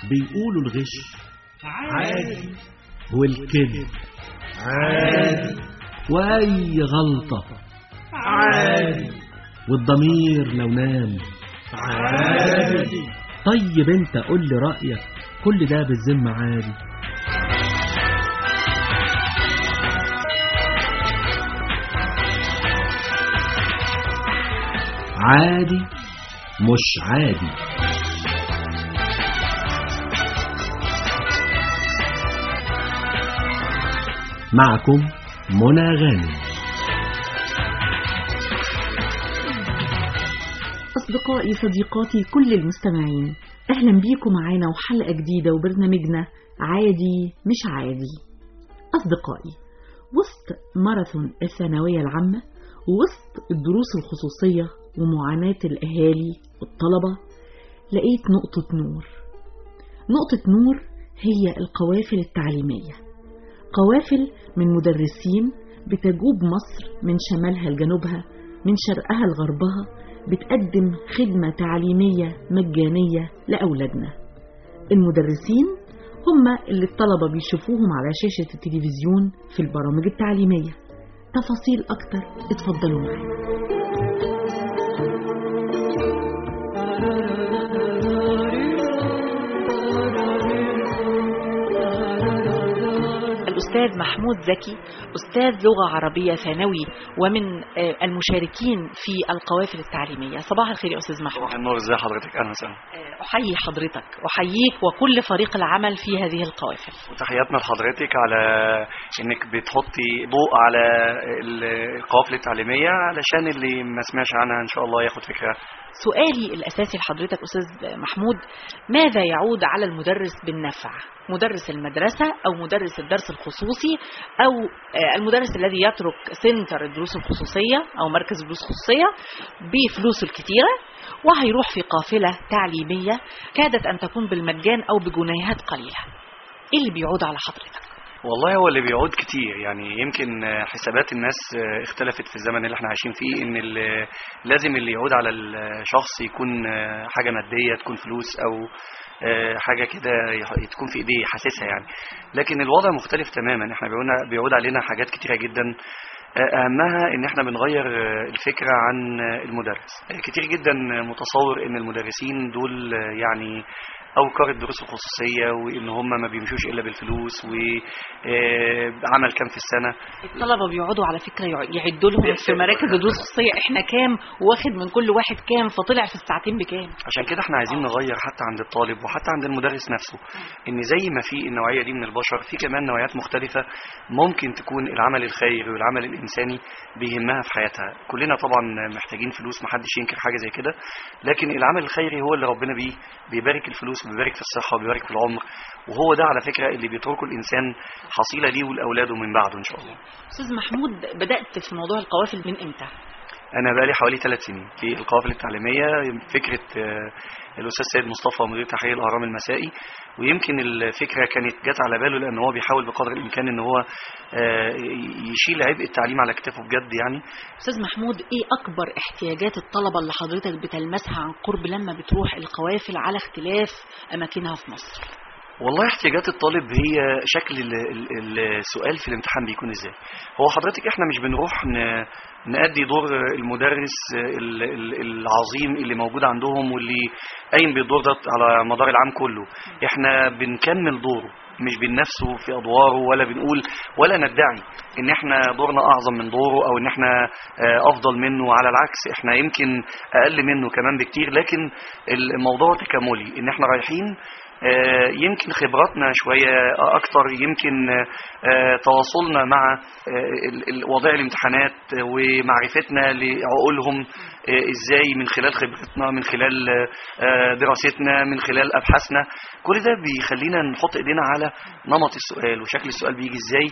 بيقولوا الغش عادي والكذب عادي وأي غلطة عادي والضمير لو نام عادي طيب انت قول لي رأيك كل ده بالذمة عادي عادي مش عادي معكم منى غانم أصدقائي صديقاتي كل المستمعين أهلا بيكم معانا وحلقة جديدة وبرنامجنا عادي مش عادي أصدقائي وسط ماراثون الثانوية العامة ووسط الدروس الخصوصية ومعاناة الأهالي والطلبة لقيت نقطة نور نقطة نور هي القوافل التعليمية قوافل من مدرسين بتجوب مصر من شمالها لجنوبها من شرقها لغربها بتقدم خدمة تعليمية مجانية لأولادنا المدرسين هم اللي الطلبة بيشوفوهم على شاشة التلفزيون في البرامج التعليمية تفاصيل أكتر اتفضلوا معانا الأستاذ محمود زكي أستاذ لغة عربية ثانوي ومن آه، المشاركين في القوافل التعليمية صباح الخير يا أستاذ محمود صباح النور ازي حضرتك اهلا وسهلا آه، أحيي حضرتك أحييك وكل فريق العمل في هذه القوافل وتحياتنا لحضرتك على انك بتحطي ضوء على القوافل التعليميه علشان اللي ما سمعش عنها ان شاء الله ياخد فكره سؤالي الأساسي لحضرتك أستاذ محمود ماذا يعود على المدرس بالنفع مدرس المدرسة أو مدرس الدرس الخصوصي أو آه، المدرس الذي يترك سنتر الدروس الخصوصية أو مركز الدروس الخصوصية بفلوسه الكتيرة وهيروح في قافلة تعليمية كادت أن تكون بالمجان أو بجنيهات قليلة إيه اللي بيعود على حضرتك والله هو اللي بيعود كتير يعني يمكن حسابات الناس اختلفت في الزمن اللي احنا عايشين فيه ان ال- لازم اللي يعود على الشخص يكون حاجه ماديه تكون فلوس او حاجه كده يح- تكون في ايديه حاسسها يعني لكن الوضع مختلف تماما احنا بيعود- بيعود علينا حاجات كتيره جدا اهمها ان احنا بنغير الفكره عن المدرس كتير جدا متصور ان المدرسين دول يعني اوقار الدروس الخصوصيه وان هم ما بيمشوش الا بالفلوس وعمل كام في السنه الطلبة بيقعدوا على فكرة يع- يعدوا لهم في مراكز الدروس الخصوصية احنا كام واخد من كل واحد كام فطلع في الساعتين بكام عشان كده احنا عايزين نغير حتى عند الطالب وحتى عند المدرس نفسه ان زي ما في النوعيه دي من البشر في كمان نوعيات مختلفه ممكن تكون العمل الخيري والعمل الانساني بيهمها في حياتها كلنا طبعا محتاجين فلوس محدش ينكر حاجه زي كده لكن العمل الخيري هو اللي ربنا بيه بيبارك الفلوس وبيبارك في الصحه وبيبارك في العمر وهو ده على فكره اللي بيتركه الانسان حصيله ليه ولاولاده من بعده ان شاء الله أستاذ محمود بدأت في موضوع القوافل من إمتى؟ انا بقالي حوالي ثلاث سنين في القوافل التعليميه فكره آه، الاستاذ سيد مصطفى مدير تحرير الاهرام المسائي ويمكن الفكره كانت جت على باله لان هو بيحاول بقدر الامكان ان هو آه، يشيل عبء التعليم على كتافه بجد يعني أستاذ محمود إيه أكبر احتياجات الطلبة اللي حضرتك بتلمسها عن قرب لما بتروح القوافل على اختلاف أماكنها في مصر؟ والله احتياجات الطالب هي شكل ال- ال- السؤال في الامتحان بيكون ازاي هو حضرتك احنا مش بنروح ن- نأدي دور المدرس ال- ال- العظيم اللي موجود عندهم واللي قايم بالدور ده على مدار العام كله احنا بنكمل دوره مش بننافسه في ادواره ولا بنقول ولا ندعي ان احنا دورنا اعظم من دوره او ان احنا آه، افضل منه على العكس احنا يمكن اقل منه كمان بكتير لكن الموضوع تكاملي ان احنا رايحين آه، يمكن خبراتنا شوية أكتر يمكن آه، تواصلنا مع آه، ال- ال- وضع الامتحانات آه، ومعرفتنا لعقولهم آه، ازاي من خلال خبرتنا من خلال آه، دراستنا من خلال أبحاثنا كل ده بيخلينا نحط ايدينا على نمط السؤال وشكل السؤال بيجي ازاي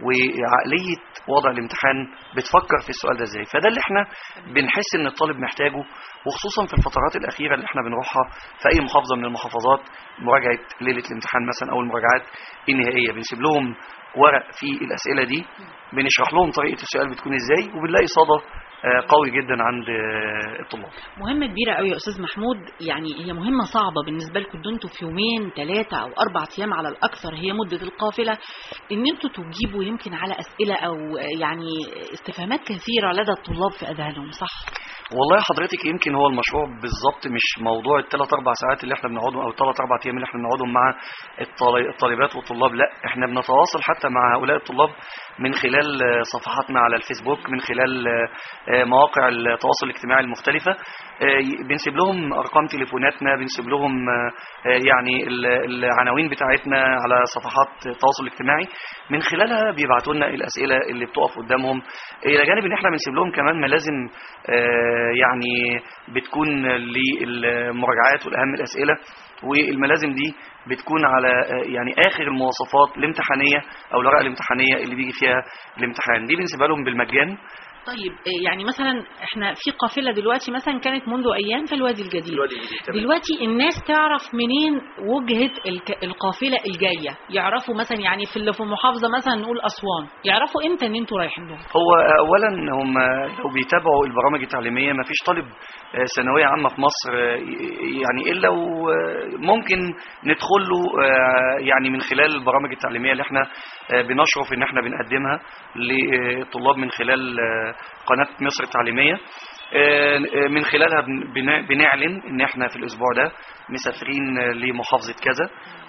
وعقلية وضع الامتحان بتفكر في السؤال ده ازاي فده اللي احنا بنحس ان الطالب محتاجه وخصوصا في الفترات الأخيرة اللي احنا بنروحها في أي محافظة من المحافظات مراجعة ليلة الامتحان مثلا أو المراجعات النهائية بنسيب لهم ورق فيه الأسئلة دي بنشرح لهم طريقة السؤال بتكون ازاي وبنلاقي صدى آه، قوي جدا عند آه، الطلاب مهمة كبيرة قوي يا أستاذ محمود يعني هي مهمة صعبة بالنسبة لكم إن انتوا في يومين ثلاثة أو أربع أيام على الأكثر هي مدة القافلة إن انتوا تجيبوا يمكن على أسئلة أو يعني استفهامات كثيرة لدى الطلاب في أذهانهم صح؟ والله حضرتك يمكن هو المشروع بالظبط مش موضوع الثلاث اربع ساعات اللي احنا بنقعدهم او الثلاث اربع ايام اللي احنا بنقعدهم مع الطالي- الطالبات والطلاب لا احنا بنتواصل حتى مع هؤلاء الطلاب من خلال آه، صفحاتنا على الفيسبوك من خلال آه، آه، مواقع التواصل الاجتماعي المختلفة آه، ي- بنسيب لهم ارقام تليفوناتنا بنسيب لهم آه، آه، يعني ال- العناوين بتاعتنا على صفحات التواصل الاجتماعي من خلالها بيبعتوا لنا الاسئله اللي بتقف قدامهم الى جانب ان احنا بنسيب لهم كمان ملازم آه، يعني بتكون للمراجعات والاهم الاسئله والملازم دي بتكون على آه، يعني اخر المواصفات الامتحانيه او الورقه الامتحانيه اللي بيجي فيها الامتحان دي بنسيبها لهم بالمجان طيب إيه يعني مثلا احنا في قافلة دلوقتي مثلا كانت منذ أيام في الوادي الجديد دلوقتي الناس تعرف منين وجهة الك- القافلة الجاية يعرفوا مثلا يعني في اللي في محافظة مثلا نقول أسوان يعرفوا امتى ان انتوا رايحين لهم هو اولا هم لو بيتابعوا البرامج التعليميه ما فيش طالب آه، ثانويه عامه في مصر آه، يعني الا وممكن ندخل له آه، يعني من خلال البرامج التعليميه اللي احنا آه، بنشرف ان احنا بنقدمها للطلاب من خلال آه، قناه مصر التعليميه آه، من خلالها بن- بن- بنعلن ان احنا في الاسبوع ده مسافرين آه، لمحافظه كذا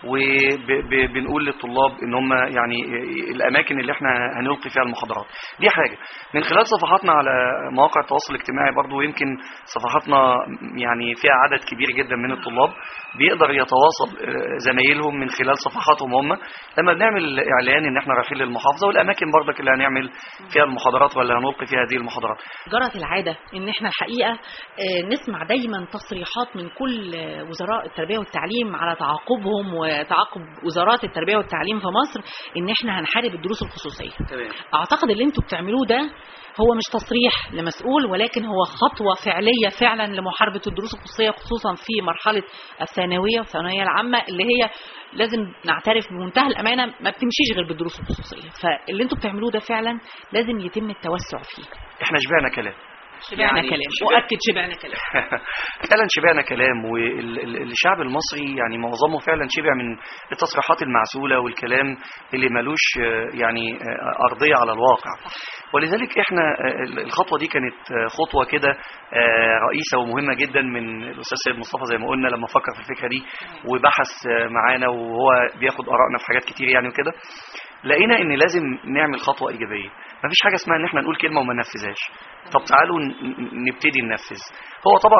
وبنقول للطلاب ان هم يعني آه، الاماكن اللي احنا هنلقي فيها المحاضرات دي حاجه من خلال صفحاتنا على مواقع التواصل الاجتماعي برضو يمكن صفحاتنا يعني فيها عدد كبير جدا من الطلاب بيقدر يتواصل آه، زمايلهم من خلال صفحاتهم هم لما بنعمل اعلان ان احنا رايحين للمحافظه والاماكن برضك اللي هنعمل فيها المحاضرات ولا هنلقي فيها هذه المحاضرات جرت العادة ان احنا الحقيقة آه، نسمع دايما تصريحات من كل آه، وزراء التربية والتعليم على تعاقبهم وتعاقب وزارات التربية والتعليم في مصر ان احنا هنحارب الدروس الخصوصية تمام اعتقد اللي انتوا بتعملوه ده هو مش تصريح لمسؤول ولكن هو خطوة فعلية فعلا لمحاربة الدروس الخصوصية خصوصا في مرحلة الثانوية والثانوية العامة اللي هي لازم نعترف بمنتهى الأمانة ما بتمشيش غير بالدروس الخصوصية فاللي انتوا بتعملوه ده فعلا لازم يتم التوسع فيه احنا شبعنا كلام شبعنا يعني كلام شبع- مؤكد شبعنا كلام فعلا شبعنا كلام والشعب المصري يعني معظمه فعلا شبع من التصريحات المعسولة والكلام اللي ملوش آه، يعني آه، أرضية على الواقع ولذلك احنا آه، الخطوة دي كانت آه، خطوة كده آه، رئيسة ومهمة جدا من الأستاذ سيد مصطفى زي ما قلنا لما فكر في الفكرة دي وبحث آه، معانا وهو بياخد آرائنا في حاجات كتير يعني وكده لقينا ان لازم نعمل خطوه ايجابيه مفيش حاجه اسمها ان احنا نقول كلمه وما ننفذهاش طب تعالوا ن- ن- نبتدي ننفذ هو طبعا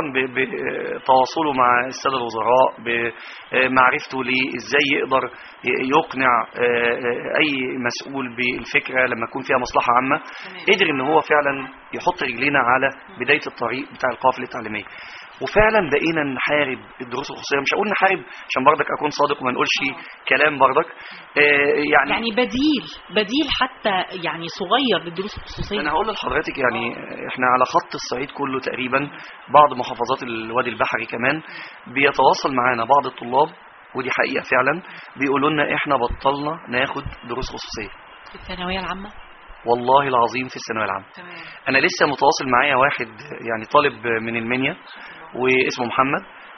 بتواصله مع الساده الوزراء بمعرفته ليه ازاي يقدر ي- يقنع آه، آه، اي مسؤول بالفكره لما يكون فيها مصلحه عامه قدر ان هو فعلا يحط رجلينا على بدايه الطريق بتاع القافله التعليميه وفعلا بقينا نحارب الدروس الخصوصيه مش هقول نحارب عشان برضك اكون صادق وما نقولش كلام برضك آه، يعني يعني بديل بديل حتى يعني صغير للدروس الخصوصية انا هقول لحضرتك يعني احنا على خط الصعيد كله تقريبا بعض محافظات الوادي البحري كمان بيتواصل معانا بعض الطلاب ودي حقيقه فعلا بيقولوا لنا احنا بطلنا ناخد دروس خصوصيه في الثانوية العامة والله العظيم في الثانويه العامه تمام انا لسه متواصل معايا واحد يعني طالب من المنيا واسمه محمد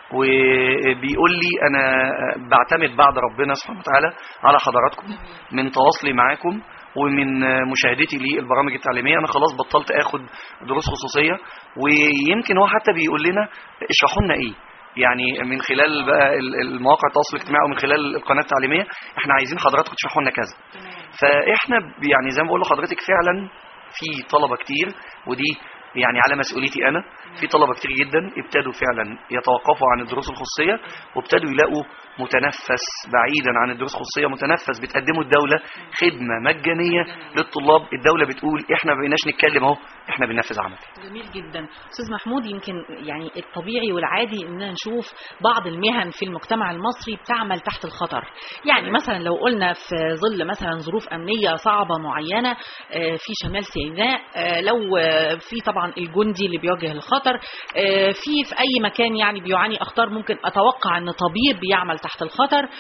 وبيقول لي انا بعتمد بعد ربنا سبحانه وتعالى على حضراتكم من تواصلي معاكم ومن مشاهدتي للبرامج التعليميه انا خلاص بطلت اخد دروس خصوصيه ويمكن هو حتى بيقول لنا اشرحوا لنا ايه يعني من خلال بقى ال- المواقع التواصل الاجتماعي او من خلال القناه التعليميه احنا عايزين حضراتكم تشرحوا لنا كذا فاحنا ب- يعني زي ما بقول لحضرتك فعلا في طلبه كتير ودي يعني على مسؤوليتي انا في طلبه كتير جدا ابتدوا فعلا يتوقفوا عن الدروس الخصوصيه وابتدوا يلاقوا متنفس بعيدا عن الدروس الخصوصيه متنفس بتقدمه الدوله خدمه مجانيه للطلاب الدوله بتقول احنا ما بقيناش نتكلم اهو احنا بننفذ عمل جميل جدا استاذ محمود يمكن يعني الطبيعي والعادي اننا نشوف بعض المهن في المجتمع المصري بتعمل تحت الخطر يعني مثلا لو قلنا في ظل مثلا ظروف امنيه صعبه معينه آه، في شمال سيناء آه، لو آه، في طبعا الجندي اللي بيواجه الخطر آه، في في اي مكان يعني بيعاني اخطار ممكن اتوقع ان طبيب بيعمل تحت الخطر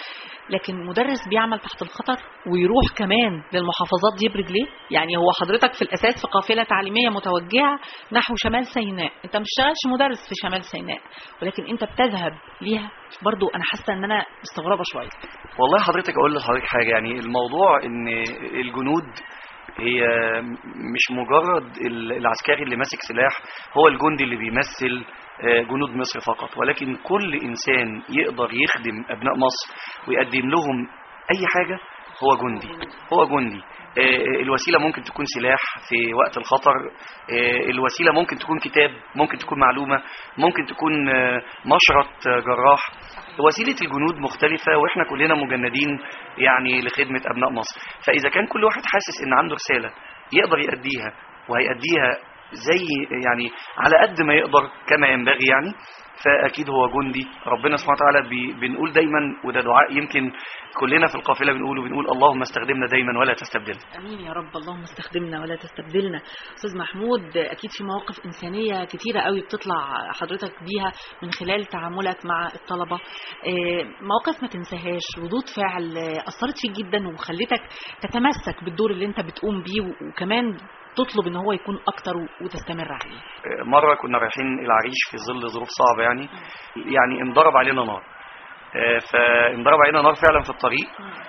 لكن مدرس بيعمل تحت الخطر ويروح كمان للمحافظات دي برجليه يعني هو حضرتك في الاساس في قافله تعليميه متوجهه نحو شمال سيناء انت مش شغالش مدرس في شمال سيناء ولكن انت بتذهب ليها برضو انا حاسه ان انا مستغربه شويه والله حضرتك اقول لحضرتك حاجه يعني الموضوع ان الجنود هي مش مجرد ال- العسكري اللي ماسك سلاح هو الجندي اللي بيمثل آه، جنود مصر فقط ولكن كل انسان يقدر يخدم ابناء مصر ويقدم لهم اي حاجه هو جندي هو جندي آه، الوسيله ممكن تكون سلاح في وقت الخطر آه، الوسيله ممكن تكون كتاب ممكن تكون معلومه ممكن تكون آه، مشرط آه، جراح وسيله الجنود مختلفه واحنا كلنا مجندين يعني لخدمه ابناء مصر فاذا كان كل واحد حاسس ان عنده رساله يقدر يأديها وهيأديها زي يعني على قد ما يقدر كما ينبغي يعني فاكيد هو جندي ربنا سبحانه وتعالى بي بنقول دايما وده دعاء يمكن كلنا في القافله بنقوله بنقول اللهم استخدمنا دايما ولا تستبدلنا امين يا رب اللهم استخدمنا ولا تستبدلنا استاذ محمود اكيد في مواقف انسانيه كتيره قوي بتطلع حضرتك بيها من خلال تعاملك مع الطلبه آه، مواقف ما تنساهاش ردود فعل آه، اثرت فيك جدا وخلتك تتمسك بالدور اللي انت بتقوم بيه و- وكمان تطلب ان هو يكون اكتر و- وتستمر عليه مره كنا رايحين العريش في ظل ظروف صعبه يعني يعني انضرب علينا نار آه، فانضرب علينا نار فعلا في الطريق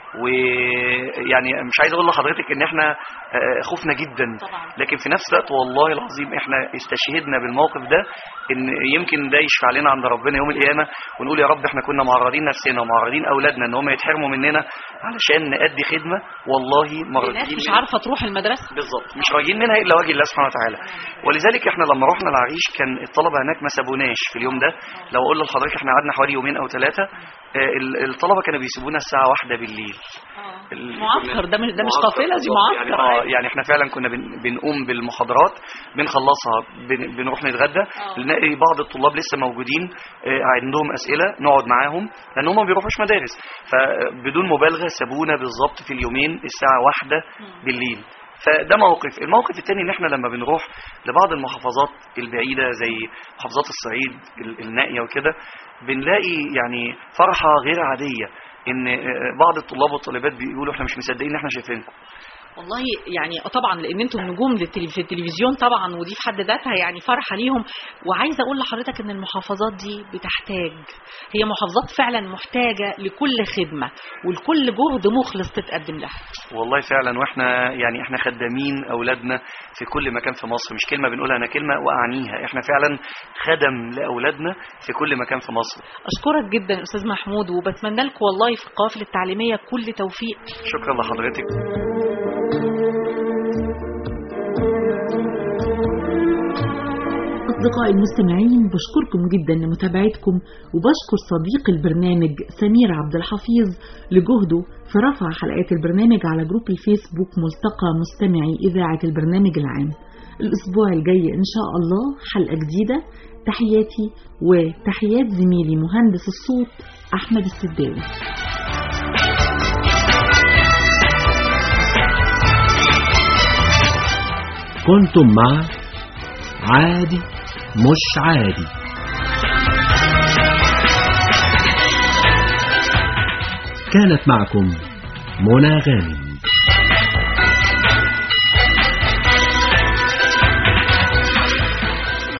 ويعني مش عايز اقول لحضرتك ان احنا آه، خفنا جدا طبعا لكن في نفس الوقت والله العظيم احنا استشهدنا بالموقف ده ان يمكن ده يشفع علينا عند ربنا يوم القيامه ونقول يا رب احنا كنا معرضين نفسنا ومعرضين اولادنا ان هم يتحرموا مننا علشان نأدي خدمه والله ما الناس راضيين مش منها. عارفه تروح المدرسه بالظبط مش راجين منها الا وجه الله سبحانه وتعالى ولذلك احنا لما رحنا العريش كان الطلبه هناك ما سابوناش في اليوم ده لو اقول لحضرتك احنا قعدنا حوالي يومين او ثلاثه الطلبه كانوا بيسيبونا الساعه واحده بالليل ال- معسكر ده مش ده مش معسكر قافله دي بالظبط. معسكر يعني, اه يعني احنا فعلا كنا بن بنقوم بالمحاضرات بنخلصها بن بنروح نتغدى آه. نلاقي بعض الطلاب لسه موجودين آه، عندهم اسئله نقعد معاهم لان هم ما بيروحوش مدارس فبدون مبالغه سابونا بالظبط في اليومين الساعه واحدة بالليل فده موقف الموقف الثاني ان احنا لما بنروح لبعض المحافظات البعيده زي محافظات الصعيد ال- النائيه وكده بنلاقي يعني فرحه غير عاديه ان آه، بعض الطلاب والطالبات بيقولوا احنا مش مصدقين ان احنا شايفينكم والله يعني طبعا لان انتم نجوم للتلي- في التلفزيون طبعا ودي في حد ذاتها يعني فرحه ليهم وعايزه اقول لحضرتك ان المحافظات دي بتحتاج هي محافظات فعلا محتاجه لكل خدمه ولكل جهد مخلص تتقدم لها والله فعلا واحنا يعني احنا خدامين اولادنا في كل مكان في مصر مش كلمه بنقولها انا كلمه واعنيها احنا فعلا خدم لاولادنا في كل مكان في مصر اشكرك جدا استاذ محمود وبتمنى لكم والله في القوافل التعليميه كل توفيق شكرا لحضرتك أصدقائي المستمعين بشكركم جدا لمتابعتكم وبشكر صديق البرنامج سمير عبد الحفيظ لجهده في رفع حلقات البرنامج على جروب الفيسبوك ملتقى مستمعي إذاعة البرنامج العام الأسبوع الجاي إن شاء الله حلقة جديدة تحياتي وتحيات زميلي مهندس الصوت أحمد السداوي كنتم مع عادي مش عادي كانت معكم منى غانم